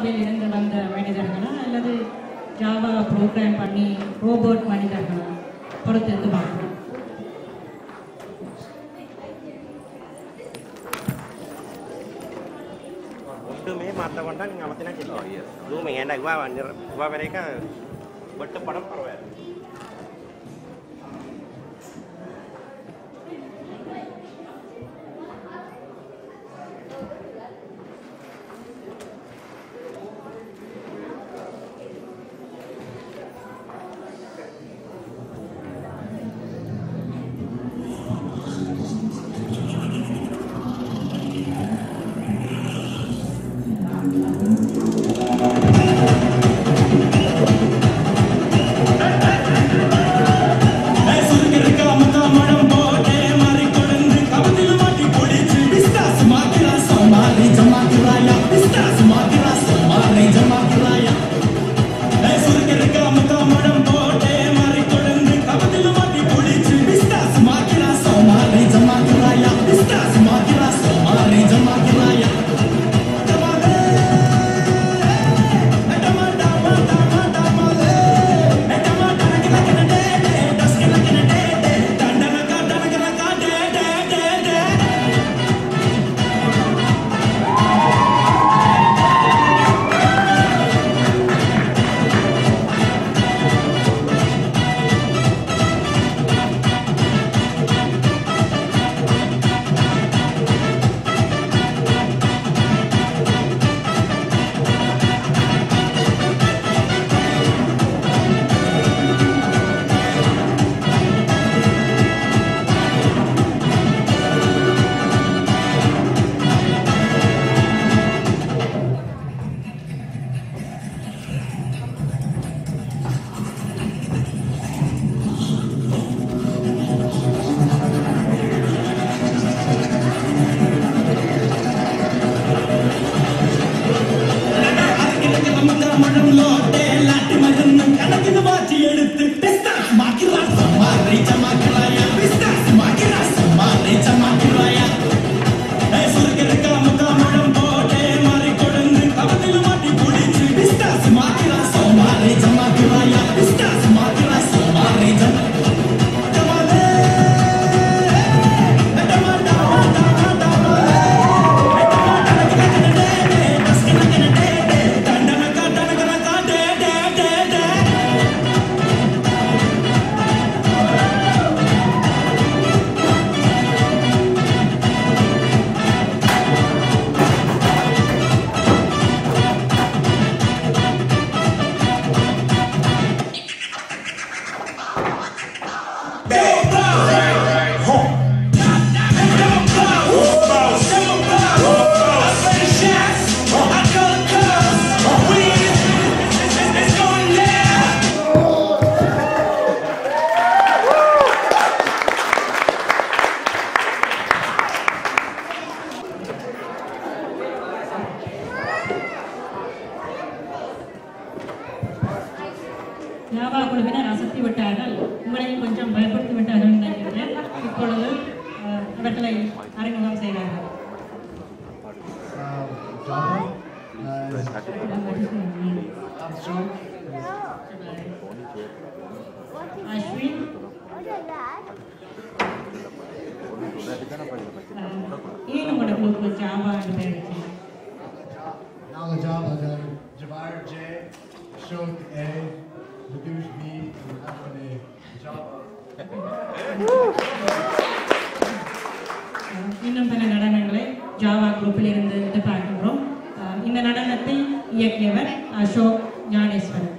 ஜாவாவில் இருந்து வந்த மனிதர்களா அல்லது ஜாவா ப்ரோக்ராம் பண்ணி ரோபோட் மனிதர்களா பொறுத்து இருந்து பார்க்கணும் ஒன்றுமே மாற்ற வேண்டாம் நீங்கள் அவத்தினா சொல்லுவோம் ரூம் ஏன்டா இவா நிற- இவா வரைக்கும் வெட்டு படம் பரவாயில்ல ஜாவா குழுவினர் அசத்தி விட்டார்கள் உங்களையும் கொஞ்சம் பயப்படுத்தி விட்டார்கள் நினைக்கிறேன் இப்பொழுது அஹ், அவர்களை அறிமுகம் செய்வார்கள் Um, Java, uh, Armstrong, Ashwin அஹ், ஏன் உங்களோட குழுக்கு ஜாவா என்று பெயர் வச்சீங்க? Nala Java, then Javar J, Ashok A, Nadush B, and Ahmed A. Java. அஹ், இன்னும் பல நடனங்களை ஜாவா குரூப்பில் இருந்து எதிர்பார்க்கின்றோம் அஹ், இந்த நடனத்தை இயக்கியவர் அசோக் ஞானேஸ்வரன்